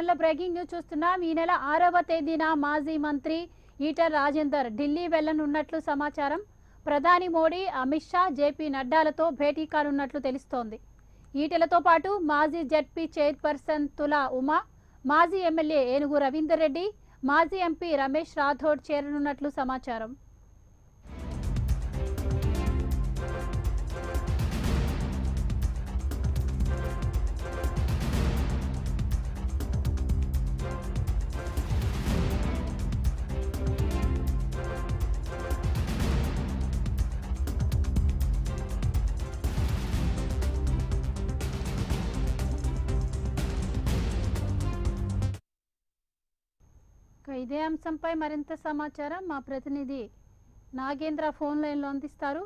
బులెటిన్లో breaking news చూస్తున్నాం ఈ నెల ఆరవ తేదీన మాజీ మంత్రి ఈటల రాజేందర్ ఢిల్లీ వెళ్లనున్నట్లు సమాచారం ప్రధాని మోడీ అమిత్ షా జేపీ నడ్డాలతో భేటీ కానున్నట్లు తెలుస్తోంది ఈటెలతో పాటు మాజీ జడ్పీ చైర్పర్సన్ తులా ఉమా మాజీ ఎమ్మెల్యే ఏనుగు రవీందర్ రెడ్డి మాజీ ఎంపీ రమేష్ రాథోడ్ చేరనున్నట్లు సమాచారం ఇక ఇదే అంశంపై మరింత సమాచారం మా ప్రతినిధి నాగేంద్ర ఫోన్ లైన్లో అందిస్తారు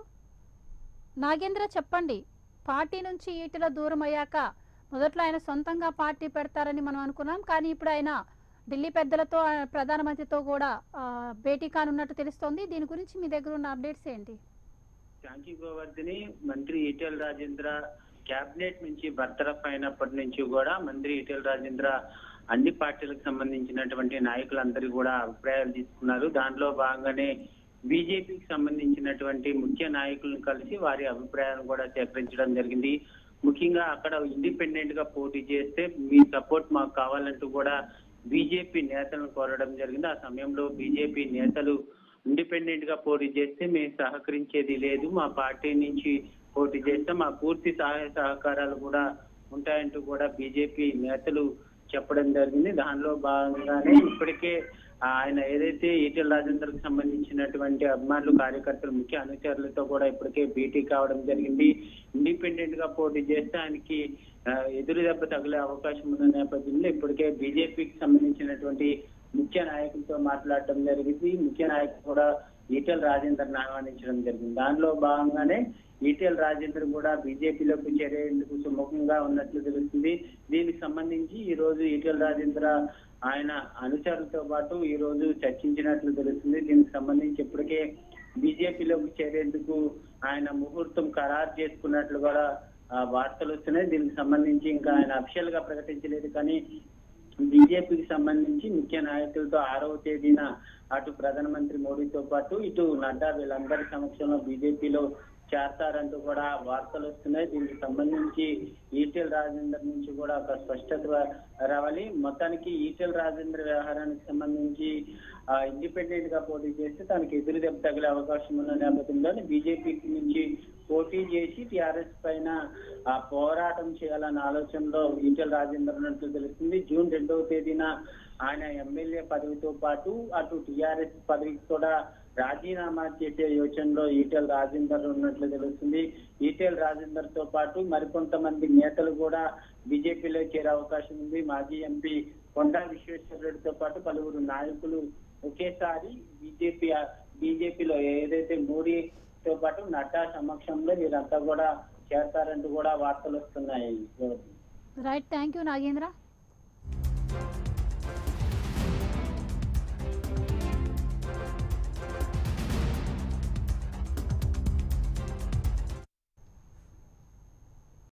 నాగేంద్ర చెప్పండి పార్టీ నుంచి ఈటెల దూరం అయ్యాక మొదట్లో ఆయన సొంతంగా పార్టీ పెడతారని మనం అనుకున్నాం కానీ ఇప్పుడు ఆయన ఢిల్లీ పెద్దలతో ఆ, ప్రధానమంత్రితో కూడా ఆ, భేటీ కానున్నట్టు తెలుస్తోంది దీని గురించి మీ దగ్గర ఉన్న అప్డేట్స్ ఏంటి శాంతి గోవర్ధని మంత్రి ఈటెల రాజేంద్ర కేబినెట్ నుంచి బర్తరఫ్ అయినప్పటి నుంచి కూడా మంత్రి ఈటెల రాజేంద్ర అన్ని పార్టీలకు సంబంధించినటువంటి నాయకులందరూ కూడా అభిప్రాయాలు తీసుకున్నారు దాంట్లో భాగంగానే బీజేపీకి సంబంధించినటువంటి ముఖ్య నాయకులను కలిసి వారి అభిప్రాయాలను కూడా సేకరించడం జరిగింది ముఖ్యంగా అక్కడ ఇండిపెండెంట్ గా పోటీ చేస్తే మీ సపోర్ట్ మాకు కావాలంటూ కూడా బీజేపీ నేతలను కోరడం జరిగింది ఆ సమయంలో బీజేపీ నేతలు ఇండిపెండెంట్ గా పోటీ చేస్తే మేము సహకరించేది లేదు మా పార్టీ నుంచి పోటీ చేస్తే మా పూర్తి సహాయ సహకారాలు కూడా ఉంటాయంటూ కూడా బీజేపీ నేతలు చెప్పడం జరిగింది దానిలో భాగంగానే ఇప్పటికే ఆయన ఏదైతే ఈటెల రాజేందర్ కి సంబంధించినటువంటి అభిమానులు కార్యకర్తలు ముఖ్య అనుచరులతో కూడా ఇప్పటికే భేటీ కావడం జరిగింది ఇండిపెండెంట్ గా పోటీ చేస్తే ఆయనకి ఆ, ఎదురు దెబ్బ తగిలే అవకాశం ఉన్న నేపథ్యంలో ఇప్పటికే బీజేపీకి సంబంధించినటువంటి ముఖ్య నాయకులతో మాట్లాడటం జరిగింది ముఖ్య నాయకులు కూడా ఈటెల రాజేందర్ ఆహ్వానించడం జరిగింది దానిలో భాగంగానే ఈటెల రాజేందర్ కూడా బీజేపీలోకి చేరేందుకు సుముఖంగా ఉన్నట్లు తెలుస్తుంది దీనికి సంబంధించి ఈ రోజు ఈటెల రాజేంద్ర ఆయన అనుచరులతో పాటు ఈ రోజు చర్చించినట్లు తెలుస్తుంది దీనికి సంబంధించి ఇప్పటికే బీజేపీలోకి చేరేందుకు ఆయన ముహూర్తం ఖరారు చేసుకున్నట్లు కూడా ఆ, వార్తలు వస్తున్నాయి దీనికి సంబంధించి ఇంకా ఆయన అఫిషియల్ గా ప్రకటించలేదు కానీ బీజేపీకి సంబంధించి ముఖ్య నాయకులతో ఆరవ తేదీన అటు ప్రధానమంత్రి మోడీతో పాటు ఇటు నడ్డా వీళ్ళందరి సమక్షంలో బీజేపీలో చేరతారంటూ కూడా వార్తలు వస్తున్నాయి దీనికి సంబంధించి ఈటెల రాజేందర్ నుంచి కూడా ఒక స్పష్టత రావాలి మొత్తానికి ఈటెల రాజేందర్ వ్యవహారానికి సంబంధించి ఇండిపెండెంట్ గా పోటీ చేస్తే తనకి ఎదురు దెబ్బ తగిలే అవకాశం ఉన్న నేపథ్యంలో బీజేపీ నుంచి పోటీ చేసి టిఆర్ఎస్ పైన ఆ పోరాటం చేయాలన్న ఆలోచనలో ఈటెల రాజేందర్ ఉన్నట్లు తెలుస్తుంది జూన్ రెండవ తేదీన ఆయన ఎమ్మెల్యే పదవితో పాటు అటు టిఆర్ఎస్ పదవికి కూడా రాజీనామా చేసే యోచనలో ఈటెల రాజేందర్ ఉన్నట్లు తెలుస్తుంది ఈటెల రాజేందర్ తో పాటు మరికొంతమంది నేతలు కూడా బీజేపీలో చేరే అవకాశం ఉంది మాజీ ఎంపీ కొండా విశ్వేశ్వరరెడ్డితో పాటు పలువురు నాయకులు ఒకేసారి బీజేపీ బీజేపీలో ఏదైతే మోడీతో పాటు నడ్డా సమక్షంలో వీరంతా కూడా చేరతారంటూ కూడా వార్తలు వస్తున్నాయి రైట్ థ్యాంక్ యూ నాగేంద్ర